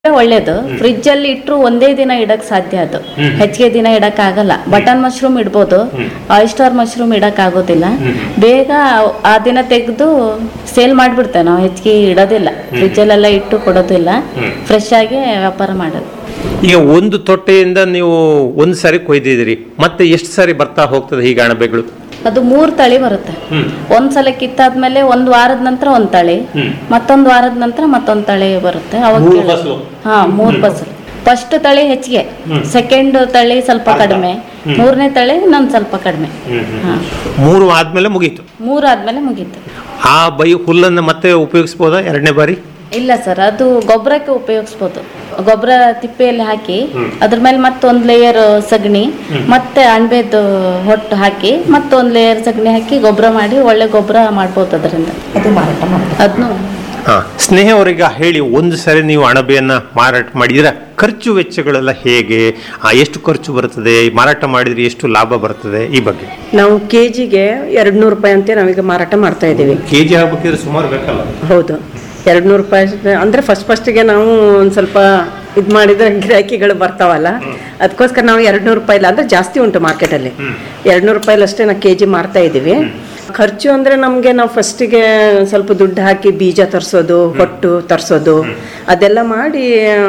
ಒಳ್ಳೇದು ಫ್ರಿಜ್ ಅಲ್ಲಿ ಇಟ್ಟರು ಒಂದೇ ದಿನ ಇಡಕ್ ಸಾಧ್ಯ ಅದು ಹೆಚ್ಚಿಗೆ ದಿನ ಇಡಕ್ ಆಗಲ್ಲ ಬಟನ್ ಮಶ್ರೂಮ್ ಇಡ್ಬೋದು ಆಯಿಸ್ಟರ್ ಮಶ್ರೂಮ್ ಇಡಕ್ ಆಗೋದಿಲ್ಲ ಬೇಗ ಆ ದಿನ ತೆಗೆದು ಸೇಲ್ ಮಾಡ್ಬಿಡ್ತೇವೆ ನಾವು ಹೆಚ್ಚಿಗೆ ಇಡೋದಿಲ್ಲ ಫ್ರಿಜ್ ಅಲ್ಲೆಲ್ಲ ಇಟ್ಟು ಕೊಡೋದಿಲ್ಲ ಫ್ರೆಶ್ ಆಗಿ ವ್ಯಾಪಾರ ಮಾಡೋದು ಈಗ ಒಂದು ತೊಟ್ಟೆಯಿಂದ ನೀವು ಒಂದು ಸಾರಿ ಕೊಯ್ದಿದ್ದೀರಿ ಮತ್ತೆ ಎಷ್ಟು ಸಾರಿ ಬರ್ತಾ ಹೋಗ್ತದೆ ಹೀಗೆ ಅಣಬೆಗಳು ಅದು ಮೂರ್ ತಳಿ ಬರುತ್ತೆ ಒಂದ್ಸಲ ಕಿತ್ತಾದ್ಮೇಲೆ ಒಂದ್ ವಾರದ ನಂತರ ಒಂದ್ ತಳಿ ಮತ್ತೊಂದ್ ವಾರದ ನಂತರ ಮತ್ತೊಂದ್ ತಳಿ ಬರುತ್ತೆ ಅವಾಗ ಮೂರು ಕೇಳಿ- ಫಸಲು? ಹಾ ಮೂರ್ ಫಸಲು ಫಸ್ಟ್ ತಳಿ ಹೆಚ್ಚಿಗೆ ಸೆಕೆಂಡ್ ತಳಿ ಸ್ವಲ್ಪ ಕಡಿಮೆ ಮೂರನೇ ತಳಿ ಇನ್ನೊಂದ್ ಸ್ವಲ್ಪ ಕಡಿಮೆ ಹಾ ಮೂರು ಆದ್ಮೇಲೆ ಮುಗೀತು ಮೂರ್ ಆದ್ಮೇಲೆ ಮುಗೀತು ಆ ಬೈ ಹುಲ್ಲನ್ನು ಮತ್ತೆ ಉಪಯೋಗಿಸ್ಬೋದಾ ಎರಡನೇ ಬಾರಿ ಇಲ್ಲ ಸರ್ ಅದು ಗೊಬ್ಬರಕ್ಕೆ ಉಪಯೋಗಿಸ್ಬೋದು ಗೊಬ್ಬರ ತಿಪ್ಪೆಯಲ್ಲಿ ಹಾಕಿ ಅದ್ರ ಮೇಲೆ ಮತ್ತೊಂದ್ ಲೇಯರ್ ಸಗಣಿ ಮತ್ತೆ ಅಣಬೆದು ಹೊಟ್ಟು ಹಾಕಿ ಮತ್ತೊಂದ್ ಲೇಯರ್ ಸಗಣಿ ಹಾಕಿ ಗೊಬ್ಬರ ಮಾಡಿ ಒಳ್ಳೆ ಗೊಬ್ಬರ ಮಾಡ್ಬೋದು ಅದರಿಂದ ಅದು ಮಾರಾಟ ಮಾಡ್ಬೋದು ಅದನ್ನು ಹಾ ಸ್ನೇಹ ಅವರಿಗೆ ಹೇಳಿ ಒಂದು ಸಾರಿ ನೀವು ಅಣಬೆಯನ್ನ ಮಾರಾಟ ಮಾಡಿದ್ರೆ ಖರ್ಚು ವೆಚ್ಚಗಳೆಲ್ಲ ಹೇಗೆ ಆ, ಎಷ್ಟು ಖರ್ಚು ಬರ್ತದೆ ಮಾರಾಟ ಮಾಡಿದ್ರೆ ಎಷ್ಟು ಲಾಭ ಬರ್ತದೆ ಈ ಬಗ್ಗೆ ನಾವು ಕೆ ಜಿಗೆ ಎರಡು ನೂರು ರೂಪಾಯಿ ಅಂತ ನಾವೀಗ ಮಾರಾಟ ಮಾಡ್ತಾ ಇದ್ದೀವಿ ಕೆ ಜಿ ಆಗ್ಬೇಕಿದ್ರೆ ಸುಮಾರು ಬೇಕಲ್ಲ ಹೌದು ಎರಡು ನೂರು ರೂಪಾಯಿ ಅಂದರೆ ಫಸ್ಟ್ ಫಸ್ಟಿಗೆ ನಾವು ಒಂದು ಸ್ವಲ್ಪ ಇದು ಮಾಡಿದ್ರೆ ಗಿರಾಕಿಗಳು ಬರ್ತಾವಲ್ಲ ಅದಕ್ಕೋಸ್ಕರ ನಾವು ಎರಡು ನೂರು ರೂಪಾಯಿ ಇಲ್ಲ ಅಂದರೆ ಜಾಸ್ತಿ ಉಂಟು ಮಾರ್ಕೆಟಲ್ಲಿ ಎರಡು ನೂರು ರೂಪಾಯಿಲಷ್ಟೇ ನಾವು ಕೆ ಜಿ ಮಾರ್ತಾ ಇದ್ದೀವಿ ಖರ್ಚು ಅಂದರೆ ನಮಗೆ ನಾವು ಫಸ್ಟಿಗೆ ಸ್ವಲ್ಪ ದುಡ್ಡು ಹಾಕಿ ಬೀಜ ತರಿಸೋದು ಹೊಟ್ಟು ತರಿಸೋದು ಅದೆಲ್ಲ ಮಾಡಿ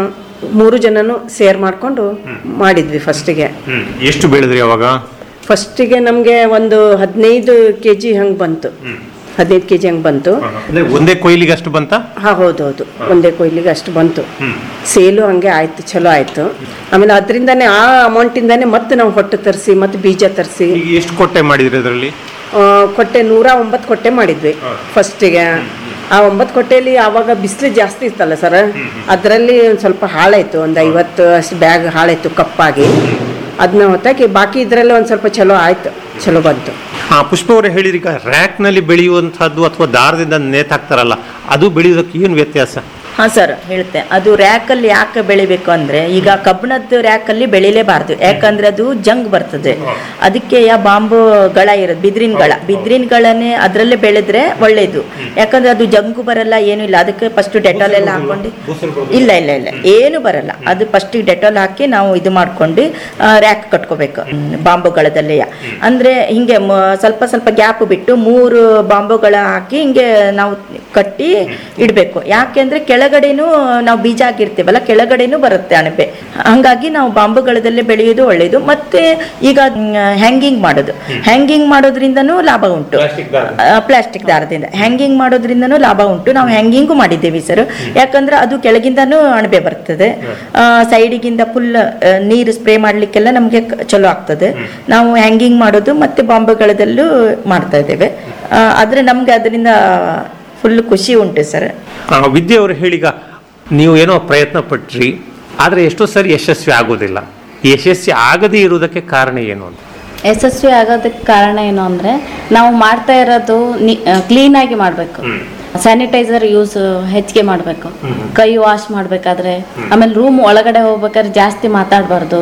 ಮೂರು ಜನನು ಸೇರ್ ಮಾಡಿಕೊಂಡು ಮಾಡಿದ್ವಿ ಫಸ್ಟಿಗೆ ಹ್ಮ್ ಎಷ್ಟು ಬೆಳೆದ್ರಿ ಅವಾಗ ಫಸ್ಟಿಗೆ ನಮಗೆ ಒಂದು ಹದಿನೈದು ಕೆ ಜಿ ಹಂಗೆ ಬಂತು ಹದಿನೈದು ಕೆ ಜಿ ಹಂಗೆ ಬಂತು ಅಂದ್ರೆ ಒಂದೇ ಕೊಯ್ಲಿಗೆ ಅಷ್ಟು ಬಂತ ಹಾ ಹೌದು ಹೌದು ಒಂದೇ ಕೊಯ್ಲಿಗೆ ಅಷ್ಟು ಬಂತು ಸೇಲು ಹಂಗೆ ಆಯ್ತು ಚಲೋ ಆಯ್ತು ಆಮೇಲೆ ಅದರಿಂದನೇ ಆ ಅಮೌಂಟಿಂದಾನೇ ಮತ್ತೆ ನಾವು ಹೊಟ್ಟು ತರಿಸಿ ಮತ್ತೆ ಬೀಜ ತರಿಸಿ ಈಗ ಎಷ್ಟು ಕೊಟ್ಟೆ ಮಾಡಿದ್ರಿ ಅದರಲ್ಲಿ ಕೊಟ್ಟೆ ನೂರ ಒಂಬತ್ತು ಕೊಟ್ಟೆ ಮಾಡಿದ್ವಿ ಫಸ್ಟಿಗೆ ಆ ಒಂಬತ್ತು ಕೊಟ್ಟೆಯಲ್ಲಿ ಆವಾಗ ಬಿಸಿಲು ಜಾಸ್ತಿ ಇತ್ತಲ್ಲ ಸರ್ ಅದರಲ್ಲಿ ಒಂದು ಸ್ವಲ್ಪ ಹಾಳಾಯ್ತು ಒಂದು ಐವತ್ತು ಅಷ್ಟು ಬ್ಯಾಗ್ ಹಾಳಾಯ್ತು ಕಪ್ಪಾಗಿ ಅದನ್ನ ಹೊತ್ತಾಕಿ ಬಾಕಿ ಇದರಲ್ಲೇ ಒಂದು ಸ್ವಲ್ಪ ಚಲೋ ಆಯ್ತು ಚಲೋ ಬಂತು ಆ ಪುಷ್ಪ ಅವರೇ ಹೇಳಿದ್ರಿ ಈಗ ರ್ಯಾಕ್ ನಲ್ಲಿ ಬೆಳೆಯುವಂತಹದ್ದು ಅಥವಾ ದಾರದಿಂದ ನೇತಾಕ್ತಾರಲ್ಲ ಅದು ಬೆಳೆಯೋದಕ್ಕೆ ಏನು ವ್ಯತ್ಯಾಸ ಹಾಂ ಸರ್ ಹೇಳ್ತೆ ಅದು ರ್ಯಾಕಲ್ಲಿ ಯಾಕೆ ಬೆಳಿಬೇಕು ಅಂದರೆ ಈಗ ಕಬ್ಬಿಣದ ರ್ಯಾಕಲ್ಲಿ ಬೆಳಿಲೇಬಾರ್ದು ಯಾಕಂದ್ರೆ ಅದು ಜಂಗ್ ಬರ್ತದೆ ಅದಕ್ಕೆ ಯಾ ಬಾಂಬು ಗಳ ಇರೋದು ಬಿದ್ರಿನ ಗಳ ಬಿದ್ರಿನ ಗಳನ್ನೇ ಅದರಲ್ಲೇ ಬೆಳೆದ್ರೆ ಒಳ್ಳೇದು ಯಾಕಂದ್ರೆ ಅದು ಜಂಗು ಬರಲ್ಲ ಏನೂ ಇಲ್ಲ ಅದಕ್ಕೆ ಫಸ್ಟ್ ಡೆಟಾಲ್ ಎಲ್ಲ ಹಾಕೊಂಡು ಇಲ್ಲ ಇಲ್ಲ ಇಲ್ಲ ಏನು ಬರಲ್ಲ ಅದು ಫಸ್ಟಿಗೆ ಡೆಟಾಲ್ ಹಾಕಿ ನಾವು ಇದು ಮಾಡ್ಕೊಂಡು ರ್ಯಾಕ್ ಕಟ್ಕೋಬೇಕು ಬಾಂಬುಗಳದಲ್ಲೇ ಅಂದರೆ ಹಿಂಗೆ ಮ- ಸ್ವಲ್ಪ ಸ್ವಲ್ಪ ಗ್ಯಾಪ್ ಬಿಟ್ಟು ಮೂರು ಬಾಂಬುಗಳ ಹಾಕಿ ಹಿಂಗೆ ನಾವು ಕಟ್ಟಿ ಇಡಬೇಕು ಯಾಕೆಂದ್ರೆ ಕೆಳಗಡೆನೂ ನಾವು ಬೀಜ ಹಾಕಿರ್ತೀವಲ್ಲ ಕೆಳಗಡೆನೂ ಬರುತ್ತೆ ಅಣಬೆ ಹಂಗಾಗಿ ನಾವು ಬಾಂಬುಗಳದಲ್ಲೇ ಬೆಳೆಯೋದು ಒಳ್ಳೆಯದು ಮತ್ತೆ ಈಗ ಹ್ಯಾಂಗಿಂಗ್ ಮಾಡೋದು ಹ್ಯಾಂಗಿಂಗ್ ಮಾಡೋದ್ರಿಂದನೂ ಲಾಭ ಉಂಟು ಪ್ಲಾಸ್ಟಿಕ್ ದಾರದಿಂದ ಹ್ಯಾಂಗಿಂಗ್ ಮಾಡೋದ್ರಿಂದನೂ ಲಾಭ ಉಂಟು ನಾವು ಹ್ಯಾಂಗಿಂಗು ಮಾಡಿದ್ದೇವೆ ಸರ್ ಯಾಕಂದ್ರೆ ಅದು ಕೆಳಗಿಂದನೂ ಅಣಬೆ ಬರ್ತದೆ ಸೈಡಿಗಿಂದ ಫುಲ್ ನೀರು ಸ್ಪ್ರೇ ಮಾಡಲಿಕ್ಕೆಲ್ಲ ನಮಗೆ ಚಲೋ ಆಗ್ತದೆ ನಾವು ಹ್ಯಾಂಗಿಂಗ್ ಮಾಡೋದು ಮತ್ತೆ ಬಾಂಬೆಗಳದಲ್ಲೂ ಮಾಡ್ತಾ ಇದ್ದೇವೆ ಆ, ಆದ್ರೆ ನಮ್ಗೆ ಅದರಿಂದ ಫುಲ್ ಖುಷಿ ಉಂಟು ಸರ್ ಆ, ವಿದ್ಯೆ ಅವರು ಹೇಳಿಗ ನೀವು ಏನೋ ಪ್ರಯತ್ನ ಪಟ್ರಿ ಆದರೆ ಎಷ್ಟೋ ಸರಿ ಯಶಸ್ವಿ ಆಗೋದಿಲ್ಲ ಯಶಸ್ವಿ ಆಗದೇ ಇರುವುದಕ್ಕೆ ಕಾರಣ ಏನು ಅಂತ ಯಶಸ್ವಿ ಆಗೋದಕ್ಕೆ ಕಾರಣ ಏನು ಅಂದ್ರೆ ನಾವು ಮಾಡ್ತಾ ಇರೋದು ಕ್ಲೀನ್ ಆಗಿ ಮಾಡಬೇಕು ಸ್ಯಾನಿಟೈಸರ್ ಯೂಸ್ ಹೆಚ್ಚಿಗೆ ಮಾಡಬೇಕು ಕೈ ವಾಶ್ ಮಾಡ್ಬೇಕಾದ್ರೆ ಆಮೇಲೆ ರೂಮ್ ಒಳಗಡೆ ಹೋಗ್ಬೇಕಾದ್ರೆ ಜಾಸ್ತಿ ಮಾತಾಡಬಾರ್ದು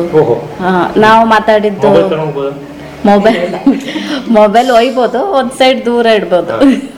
ನಾವು ಮಾತಾಡಿದ್ದು ಮೊಬೈಲ್ ಮೊಬೈಲ್ ಒಯ್ಬೋದು ಒಂದ್ ಸೈಡ್ ದೂರ ಇಡ್ಬೋದು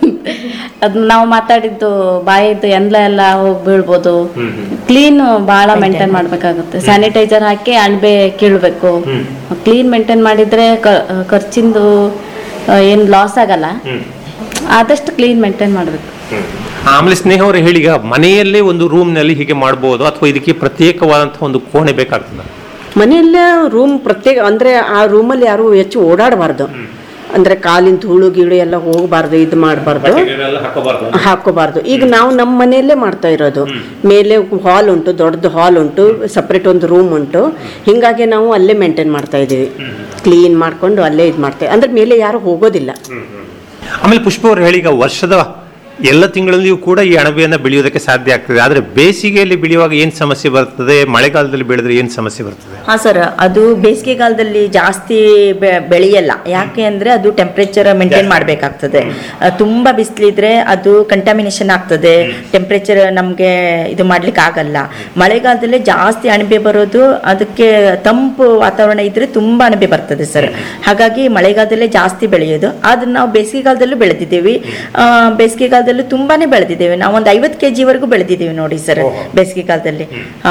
ಅದ್ ನಾವು ಮಾತಾಡಿದ್ದು ಬಾಯಿದ್ದು ಎಂದ್ಲ ಎಲ್ಲ ಹೋಗಿ ಬೀಳ್ಬೋದು ಕ್ಲೀನ್ ಬಹಳ ಮೇಂಟೈನ್ ಮಾಡ್ಬೇಕಾಗುತ್ತೆ ಸ್ಯಾನಿಟೈಸರ್ ಹಾಕಿ ಅಣಬೆ ಕೀಳ್ಬೇಕು ಕ್ಲೀನ್ ಮೇಂಟೈನ್ ಮಾಡಿದ್ರೆ ಕ- ಖರ್ಚಿಂದು ಆ, ಏನ್ ಲಾಸ್ ಆಗಲ್ಲ ಆದಷ್ಟು ಕ್ಲೀನ್ ಮೇಂಟೈನ್ ಮಾಡ್ಬೇಕು ಆಮೇಲೆ ಸ್ನೇಹ ಅವರು ಹೇಳಿಗ ಮನೆಯಲ್ಲೇ ಒಂದು ರೂಮ್ನಲ್ಲಿ ಹೀಗೆ ಮಾಡ್ಬೋದು ಅಥವಾ ಇದಕ್ಕೆ ಪ್ರತ್ಯೇಕವಾದಂತಹ ಒಂದು ಕೋಣೆ ಬೇಕಾಗ್ತದೆ ಮನೆಯಲ್ಲೇ ರೂಮ್ ಪ್ರತ್ಯೇಕ ಅಂದರೆ ಆ ರೂಮಲ್ಲಿ ಯಾರು ಹೆಚ್ಚು ಓಡಾಡಬಾರ್ದು ಅಂದರೆ ಕಾಲಿನ ಧೂಳು ಗೀಳು ಎಲ್ಲ ಹೋಗಬಾರ್ದು ಇದು ಮಾಡಬಾರ್ದು ಹಾಕೋಬಾರ್ದು ಈಗ ನಾವು ನಮ್ಮ ಮನೆಯಲ್ಲೇ ಮಾಡ್ತಾ ಇರೋದು ಮೇಲೆ ಹಾಲ್ ಉಂಟು ದೊಡ್ಡದು ಹಾಲ್ ಉಂಟು ಸಪ್ರೇಟ್ ಒಂದು ರೂಮ್ ಉಂಟು ಹಿಂಗಾಗಿ ನಾವು ಅಲ್ಲೇ ಮೇಂಟೈನ್ ಮಾಡ್ತಾ ಇದ್ದೀವಿ ಕ್ಲೀನ್ ಮಾಡ್ಕೊಂಡು ಅಲ್ಲೇ ಇದು ಮಾಡ್ತೇವೆ ಅಂದ್ರೆ ಮೇಲೆ ಯಾರು ಹೋಗೋದಿಲ್ಲ ಆಮೇಲೆ ಪುಷ್ಪ ಅವರು ಹೇಳಿಗ ವರ್ಷದ ಎಲ್ಲ ತಿಂಗಳಲ್ಲಿಯೂ ಕೂಡ ಈ ಅಣಬೆಯನ್ನ ಬೆಳೆಯೋದಕ್ಕೆ ಸಾಧ್ಯ ಆಗ್ತದೆ ಆದರೆ ಬೇಸಿಗೆಯಲ್ಲಿ ಬೆಳೆಯುವಾಗ ಏನು ಸಮಸ್ಯೆ ಬರ್ತದೆ ಮಳೆಗಾಲದಲ್ಲಿ ಬೆಳೆದ್ರೆ ಏನು ಸಮಸ್ಯೆ ಬರ್ತದೆ ಹಾಂ ಸರ್ ಅದು ಬೇಸಿಗೆಗಾಲದಲ್ಲಿ ಜಾಸ್ತಿ ಬೆ- ಬೆಳೆಯಲ್ಲ ಯಾಕೆ ಅಂದರೆ ಅದು ಟೆಂಪ್ರೇಚರ್ ಮೇಂಟೈನ್ ಮಾಡಬೇಕಾಗ್ತದೆ ತುಂಬ ಬಿಸಿಲಿದ್ರೆ ಅದು ಕಂಟಾಮಿನೇಷನ್ ಆಗ್ತದೆ ಟೆಂಪ್ರೇಚರ್ ನಮಗೆ ಇದು ಮಾಡ್ಲಿಕ್ಕೆ ಆಗಲ್ಲ ಮಳೆಗಾಲದಲ್ಲಿ ಜಾಸ್ತಿ ಅಣಬೆ ಬರೋದು ಅದಕ್ಕೆ ತಂಪು ವಾತಾವರಣ ಇದ್ರೆ ತುಂಬ ಅಣಬೆ ಬರ್ತದೆ ಸರ್ ಹಾಗಾಗಿ ಮಳೆಗಾಲದಲ್ಲೇ ಜಾಸ್ತಿ ಬೆಳೆಯೋದು ಆದ್ರೆ ನಾವು ಬೇಸಿಗೆಗಾಲದಲ್ಲೂ ಬೆಳೆದಿದ್ದೀವಿ ಆ, ಬೇಸಿಗೆಗಾಲದಲ್ಲೂ ತುಂಬಾನೇ ಬೆಳೆದಿದ್ದೇವೆ ನಾವು ಒಂದು ಐವತ್ತು ಕೆ ಜಿವರೆಗೂ ಬೆಳೆದಿದ್ದೀವಿ ನೋಡಿ ಸರ್ ಬೇಸಿಗೆಗಾಲದಲ್ಲಿ